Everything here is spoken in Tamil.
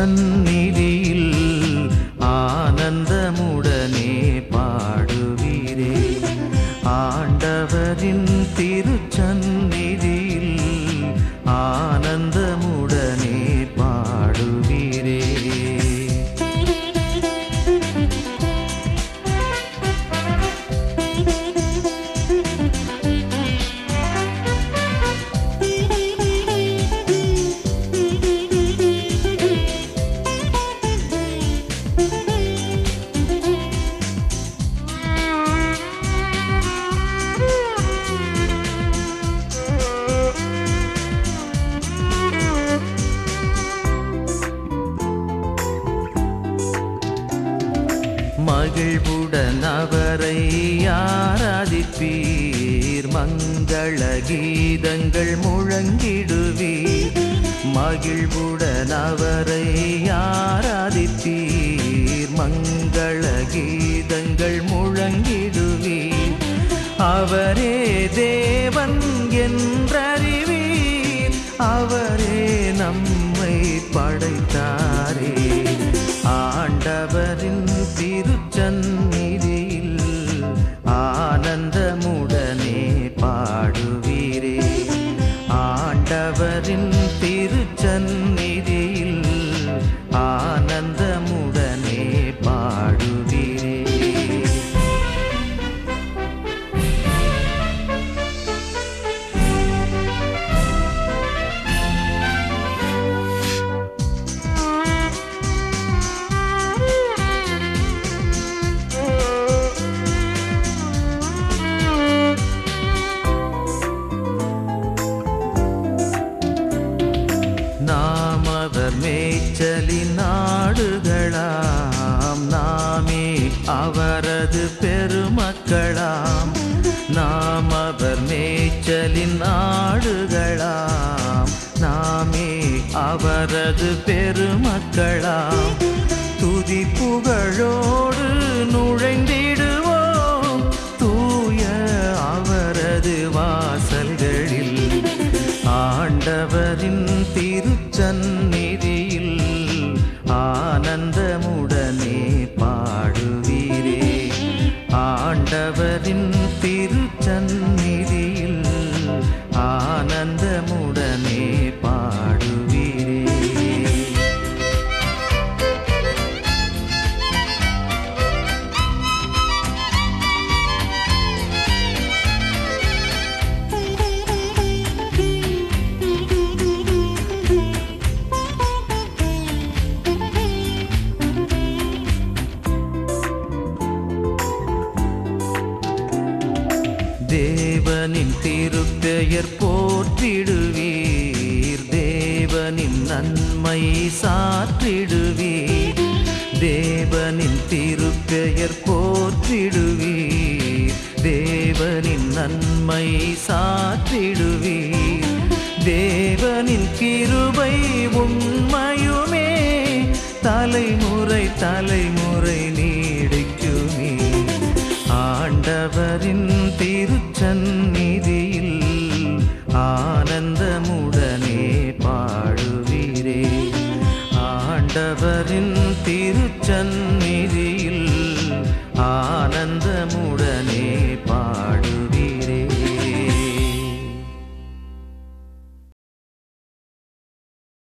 திருச்சந்நிதியில் ஆனந்தமுடனே பாடுவீரே ஆண்டவரின் திருச்சந்நிதியில் ஆனந்தமுடனே பாடுவீரே மகிழ்வுடன் அவரை ஆராதிப்பீர் மங்கள கீதங்கள் முழங்கிடுவீர் மகிழ்வுடன் அவரை ஆராதிப்பீர் மங்கள கீதங்கள் முழங்கிடுவீர் அவரே தேவன் என்றறிவீர் அவரே நம்மை படைத்தாரே ஆண்டவரின் திருச்சந்நிதியில் ஆனந்தமுடனே பாடுவீரே ஆண்டவரின் திருச்சந்நிதியில் ஆனந்தமுடனே பாடுவீரே நாம் அவர் மேய்ச்சலின் நாடுகளாம் நாமே அவரது பெருமக்களாம் நாம் அவர் மேய்ச்சலின் நாடுகளாம் நாமே அவரது பெருமக்களாம் துதி புகழோடு நுழைந்திடுவோம் தூய அவரது வாசல்களில் ஆண்டவரின் திருச்சந்நிதியில் ஆனந்தமுடனே பாடுவீரே ஆண்டவரின் திருச்சந்நிதியில் ஆனந்தமுடனே பாடுவீரே தேவனின் திருப்பெயர் போற்றிடுவீர் தேவனின் நன்மை சாற்றிடுவீர் தேவனின் திருப்பெயர் போற்றிடுவீர் தேவனின் நன்மை சாற்றிடுவீர் தேவனின் கிருபை உண்மையுமே தலைமுறை தலைமுறை நீடிக்குமே ஆண்டவரின் திருச்சந்நிதியில் ஆனந்தமுடனே பாடுவீரே ஆண்டவரின் திருச்சந்நிதியில் ஆனந்த